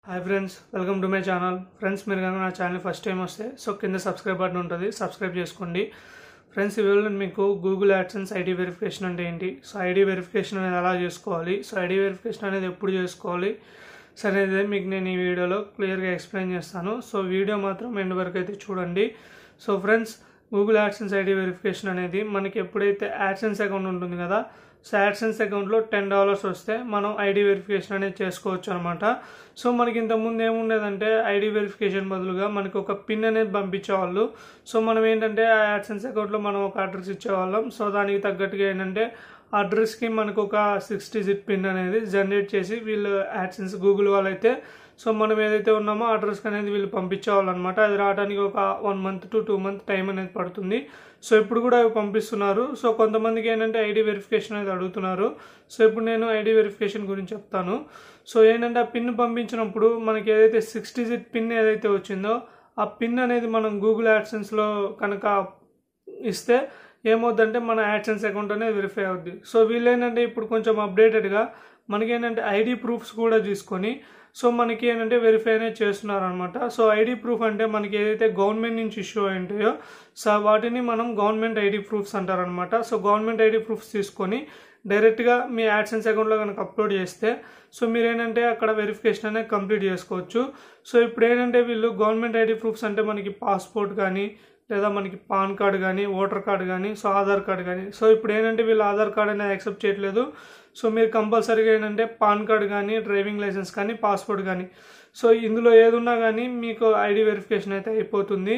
hi friends welcome to my channel friends మీరు కనుక నా ఛానల్ ఫస్ట్ టైం వస్తే సో కింద సబ్స్క్రైబ్ బటన్ ఉంటుంది సబ్స్క్రైబ్ చేసుకోండి ఫ్రెండ్స్ ఈ వీడియోలో నేను మీకు గూగుల్ యాడ్సెన్స్ ఐడి వెరిఫికేషన్ అంటే ఏంటి సో ఐడి వెరిఫికేషన్ అనేది ఎలా చేసుకోవాలి సో ఐడి వెరిఫికేషన్ అనేది ఎప్పుడు చేసుకోవాలి సో అనేది మీకు నేను ఈ వీడియోలో క్లియర్గా ఎక్స్ప్లెయిన్ చేస్తాను సో వీడియో మాత్రం ఎండ్ వరకు అయితే చూడండి so friends Google AdSense ID verification అనేది మనకి ఎప్పుడైతే యాడ్సెన్స్ అకౌంట్ ఉంటుంది కదా సో యాడ్సెన్స్ అకౌంట్లో టెన్ డాలర్స్ వస్తే మనం ఐడి వెరిఫికేషన్ అనేది చేసుకోవచ్చు అనమాట సో మనకి ఇంతకుముందు ఏముండేదంటే ఐడి వెరిఫికేషన్ బదులుగా మనకి ఒక పిన్ అనేది పంపించేవాళ్ళు సో మనం ఏంటంటే ఆ యాడ్సెన్స్ అకౌంట్లో మనం ఒక అడ్రస్ ఇచ్చేవాళ్ళం సో దానికి తగ్గట్టుగా ఏంటంటే ఆ అడ్రస్కి మనకు ఒక సిక్స్ డిజిట్ పిన్ అనేది జనరేట్ చేసి వీళ్ళు యాడ్సెన్స్ గూగుల్ వాళ్ళైతే సో మనం ఏదైతే ఉన్నామో ఆ అడ్రస్కి అనేది వీళ్ళు పంపించేవాళ్ళనమాట అది రావడానికి ఒక one month to two month time అనేది పడుతుంది సో ఇప్పుడు కూడా అవి పంపిస్తున్నారు సో కొంతమందికి ఏంటంటే ఐడి వెరిఫికేషన్ అనేది అడుగుతున్నారు సో ఇప్పుడు నేను ఐడి వెరిఫికేషన్ గురించి చెప్తాను సో ఏంటంటే ఆ పిన్ పంపించినప్పుడు మనకి ఏదైతే సిక్స్ డిజిట్ పిన్ ఏదైతే వచ్చిందో ఆ పిన్ అనేది మనం గూగుల్ యాడ్సెన్స్లో కనుక ఇస్తే ఏమవుద్దంటే మన యాడ్సెన్స్ అకౌంట్ అనేది వెరిఫై అవుద్ది సో వీళ్ళు ఏంటంటే ఇప్పుడు కొంచెం అప్డేటెడ్గా మనకేంటంటే ఐడి ప్రూఫ్స్ కూడా తీసుకొని సో మనకి ఏంటంటే వెరిఫై అనేది చేస్తున్నారు అనమాట సో ఐడి ప్రూఫ్ అంటే మనకి ఏదైతే గవర్నమెంట్ నుంచి ఇష్యూ ఉంటాయో సో వాటిని మనం గవర్నమెంట్ ఐడి ప్రూఫ్స్ అంటారనమాట సో గవర్నమెంట్ ఐడి ప్రూఫ్స్ తీసుకొని డైరెక్ట్గా మీ యాడ్సెన్స్ అకౌంట్లో కనుక అప్లోడ్ చేస్తే సో మీరు ఏంటంటే అక్కడ వెరిఫికేషన్ అనేది కంప్లీట్ చేసుకోవచ్చు సో ఇప్పుడు ఏంటంటే వీళ్ళు గవర్నమెంట్ ఐడి ప్రూఫ్స్ అంటే మనకి పాస్పోర్ట్ కానీ లేదా మనకి పాన్ కార్డ్ కానీ ఓటర్ కార్డ్ కానీ సో ఆధార్ కార్డ్ కానీ సో ఇప్పుడు ఏంటంటే వీళ్ళు ఆధార్ కార్డ్ అనేది యాక్సెప్ట్ చేయట్లేదు సో మీరు కంపల్సరీగా ఏంటంటే పాన్ కార్డ్ కానీ డ్రైవింగ్ లైసెన్స్ కానీ పాస్పోర్ట్ కానీ సో ఇందులో ఏది ఉన్నా కానీ మీకు ఐడి వెరిఫికేషన్ అయితే అయిపోతుంది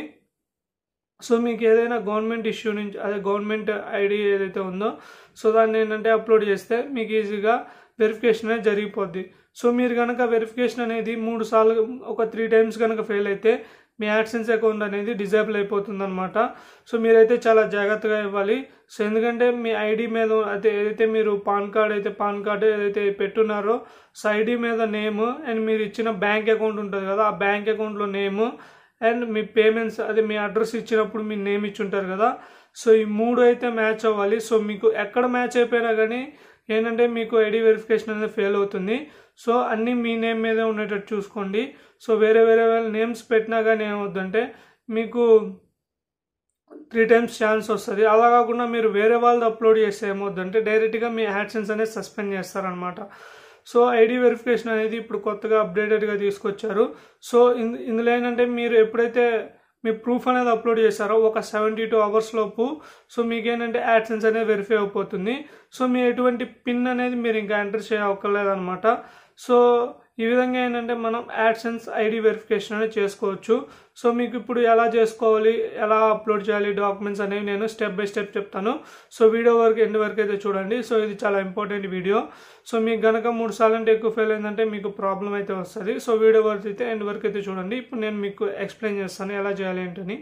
సో మీకు ఏదైనా గవర్నమెంట్ ఇష్యూ నుంచి అదే గవర్నమెంట్ ఐడి ఏదైతే ఉందో సో దాన్ని ఏంటంటే అప్లోడ్ చేస్తే మీకు ఈజీగా వెరిఫికేషన్ అనేది జరిగిపోద్ది సో మీరు కనుక వెరిఫికేషన్ అనేది మూడు సార్లు ఒక త్రీ టైమ్స్ కనుక ఫెయిల్ అయితే మీ యాడ్సెన్స్ అకౌంట్ అనేది డిజేబుల్ అయిపోతుంది అనమాట సో మీరైతే చాలా జాగ్రత్తగా ఇవ్వాలి సో ఎందుకంటే మీ ఐడి మీద అయితే ఏదైతే మీరు పాన్ కార్డ్ అయితే పాన్ కార్డ్ ఏదైతే పెట్టున్నారో సో ఐడి మీద నేమ్ అండ్ మీరు ఇచ్చిన బ్యాంక్ అకౌంట్ ఉంటుంది కదా ఆ బ్యాంక్ అకౌంట్లో నేమ్ అండ్ మీ పేమెంట్స్ అదే మీ అడ్రస్ ఇచ్చినప్పుడు మీ నేమ్ ఇచ్చి ఉంటారు కదా సో ఈ మూడు అయితే మ్యాచ్ అవ్వాలి సో మీకు ఎక్కడ మ్యాచ్ అయిపోయినా కానీ ఏంటంటే మీకు ఐడి వెరిఫికేషన్ అనేది ఫెయిల్ అవుతుంది సో అన్నీ మీ నేమ్ మీదే ఉండేటట్టు చూసుకోండి సో వేరే వేరే నేమ్స్ పెట్టినా కానీ ఏమవుద్దంటే మీకు త్రీ టైమ్స్ ఛాన్స్ వస్తుంది అలా కాకుండా మీరు వేరే వాళ్ళది అప్లోడ్ చేస్తే ఏమవుద్దంటే డైరెక్ట్గా మీ యాడ్సెన్స్ అనేది సస్పెండ్ చేస్తారనమాట సో ఐడి వెరిఫికేషన్ అనేది ఇప్పుడు కొత్తగా అప్డేటెడ్గా తీసుకొచ్చారు సో ఇందులో ఏంటంటే మీరు ఎప్పుడైతే మీ ప్రూఫ్ అనేది అప్లోడ్ చేశారో ఒక సెవెంటీ టూ అవర్స్ లోపు సో మీకు ఏంటంటే యాడ్సెన్స్ అనేది వెరిఫై అయిపోతుంది సో మీ ఎటువంటి పిన్ అనేది మీరు ఇంకా ఎంటర్ చేయక్కర్లేదు అనమాట సో ఈ విధంగా ఏంటంటే మనం యాడ్సెన్స్ ఐడి వెరిఫికేషన్ అనేది చేసుకోవచ్చు సో మీకు ఇప్పుడు ఎలా చేసుకోవాలి ఎలా అప్లోడ్ చేయాలి డాక్యుమెంట్స్ అనేవి నేను స్టెప్ బై స్టెప్ చెప్తాను సో వీడియో వరకు ఎండ్ వరకు అయితే చూడండి సో ఇది చాలా ఇంపార్టెంట్ వీడియో సో మీకు గనక మూడు సార్లు అంటే ఎక్కువ ఫెయిల్ అయిందంటే మీకు ప్రాబ్లం అయితే వస్తుంది సో వీడియో వరకు అయితే ఎండ్ వరకు అయితే చూడండి ఇప్పుడు నేను మీకు ఎక్స్ప్లెయిన్ చేస్తాను ఎలా చేయాలి ఏంటని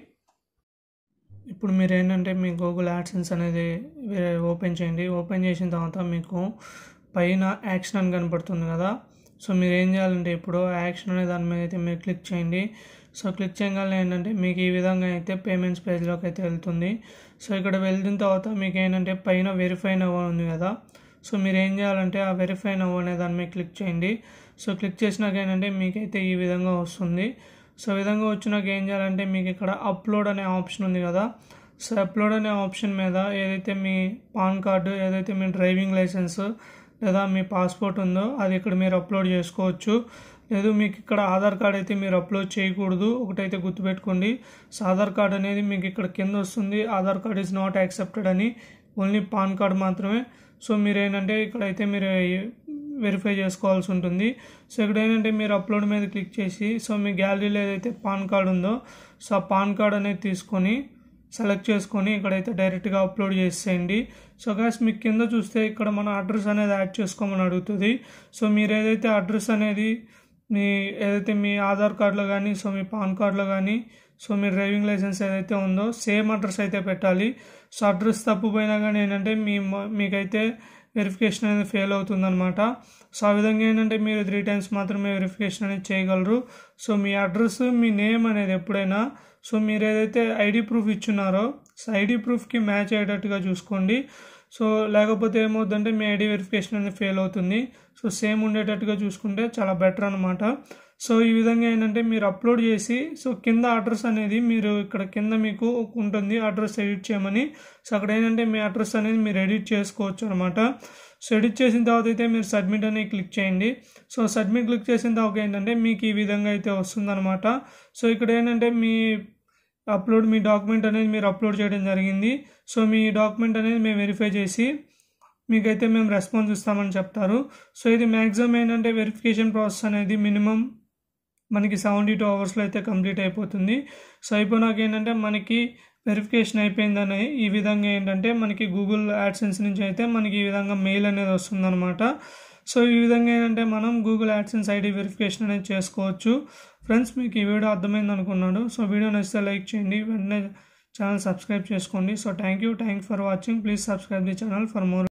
ఇప్పుడు మీరు ఏంటంటే మీ గూగుల్ యాడ్సెన్స్ అనేది ఓపెన్ చేయండి ఓపెన్ చేసిన తర్వాత మీకు పైన యాక్షన్ అని కనపడుతుంది కదా సో మీరు ఏం చేయాలంటే ఇప్పుడు యాక్షన్ అనే దాని మీద అయితే మీరు క్లిక్ చేయండి సో క్లిక్ చేయగానే ఏంటంటే మీకు ఈ విధంగా అయితే పేమెంట్స్ పేజ్లోకి అయితే వెళ్తుంది సో ఇక్కడ వెళ్ళిన తర్వాత మీకు ఏంటంటే పైన వెరిఫై నవ్వు ఉంది కదా సో మీరు ఏం చేయాలంటే ఆ వెరిఫై నవ్వు అనే దాని మీద క్లిక్ చేయండి సో క్లిక్ చేసినాక ఏంటంటే మీకైతే ఈ విధంగా వస్తుంది సో విధంగా వచ్చినాక ఏం చేయాలంటే మీకు ఇక్కడ అప్లోడ్ అనే ఆప్షన్ ఉంది కదా సో అప్లోడ్ అనే ఆప్షన్ మీద ఏదైతే మీ పాన్ కార్డు ఏదైతే మీ డ్రైవింగ్ లైసెన్స్ లేదా మీ పాస్పోర్ట్ ఉందో అది ఇక్కడ మీరు అప్లోడ్ చేసుకోవచ్చు లేదు మీకు ఇక్కడ ఆధార్ కార్డ్ అయితే మీరు అప్లోడ్ చేయకూడదు ఒకటైతే గుర్తుపెట్టుకోండి సో ఆధార్ కార్డ్ అనేది మీకు ఇక్కడ కింద వస్తుంది Aadhaar card is not accepted అని ఓన్లీ పాన్ కార్డ్ మాత్రమే సో మీరు ఏంటంటే ఇక్కడైతే మీరు వెరిఫై చేసుకోవాల్సి ఉంటుంది సో ఇక్కడ ఏంటంటే మీరు అప్లోడ్ మీద క్లిక్ చేసి సో మీ గ్యాలరీలో ఏదైతే పాన్ కార్డ్ ఉందో సో ఆ పాన్ కార్డ్ అనేది తీసుకొని సెలెక్ట్ చేసుకొని ఇక్కడైతే డైరెక్ట్గా అప్లోడ్ చేసేయండి సో గాస్ మీకు కింద చూస్తే ఇక్కడ మన అడ్రస్ అనేది యాడ్ చేసుకోమని అడుగుతుంది సో మీరు ఏదైతే అడ్రస్ అనేది మీ ఏదైతే మీ ఆధార్ కార్డులో కానీ సో మీ పాన్ కార్డులో కానీ సో మీ డ్రైవింగ్ లైసెన్స్ ఏదైతే ఉందో సేమ్ అడ్రస్ అయితే పెట్టాలి సో అడ్రస్ తప్పుపోయినా కానీ ఏంటంటే మీ మీకైతే వెరిఫికేషన్ అనేది ఫెయిల్ అవుతుందన్నమాట సో ఆ విధంగా ఏంటంటే మీరు త్రీ టైమ్స్ మాత్రమే వెరిఫికేషన్ అనేది చేయగలరు సో మీ అడ్రస్ మీ నేమ్ అనేది ఎప్పుడైనా సో మీరు ఏదైతే ఐడి ప్రూఫ్ ఇచ్చున్నారో సో ఐడి ప్రూఫ్కి మ్యాచ్ అయ్యేటట్టుగా చూసుకోండి సో లేకపోతే ఏమవుతుందంటే మీ ఐడి వెరిఫికేషన్ అనేది ఫెయిల్ అవుతుంది సో సేమ్ ఉండేటట్టుగా చూసుకుంటే చాలా బెటర్ అనమాట సో ఈ విధంగా ఏంటంటే మీరు అప్లోడ్ చేసి సో కింద అడ్రస్ అనేది మీరు ఇక్కడ కింద మీకు ఉంటుంది అడ్రస్ ఎడిట్ చేయమని సో అక్కడ ఏంటంటే మీ అడ్రస్ అనేది మీరు ఎడిట్ చేసుకోవచ్చు అనమాట సో ఎడిట్ చేసిన తర్వాత అయితే మీరు సబ్మిట్ అనేది క్లిక్ చేయండి సో సబ్మిట్ క్లిక్ చేసిన తర్వాత ఏంటంటే మీకు ఈ విధంగా అయితే వస్తుందన్నమాట సో ఇక్కడ ఏంటంటే మీ అప్లోడ్ మీ డాక్యుమెంట్ అనేది మీరు అప్లోడ్ చేయడం జరిగింది సో మీ డాక్యుమెంట్ అనేది మేము వెరిఫై చేసి మీకైతే మేము రెస్పాన్స్ ఇస్తామని చెప్తారు సో ఇది మ్యాక్సిమం ఏంటంటే వెరిఫికేషన్ ప్రాసెస్ అనేది మినిమం మనకి సెవెంటీ టూ అవర్స్లో అయితే కంప్లీట్ అయిపోతుంది సో అయిపోయినాక ఏంటంటే మనకి వెరిఫికేషన్ అయిపోయిందని ఈ విధంగా ఏంటంటే మనకి గూగుల్ యాడ్సెన్స్ నుంచి అయితే మనకి ఈ విధంగా మెయిల్ అనేది వస్తుందన్నమాట సో ఈ విధంగా ఏంటంటే మనం గూగుల్ యాడ్సెన్స్ ఐడి వెరిఫికేషన్ అనేది చేసుకోవచ్చు ఫ్రెండ్స్ మీకు ఈ వీడియో అర్థమైంది అనుకున్నాను సో వీడియో నచ్చితే లైక్ చేయండి వెంటనే ఛానల్ సబ్స్క్రైబ్ చేసుకోండి so thank you thank for watching please subscribe the channel for more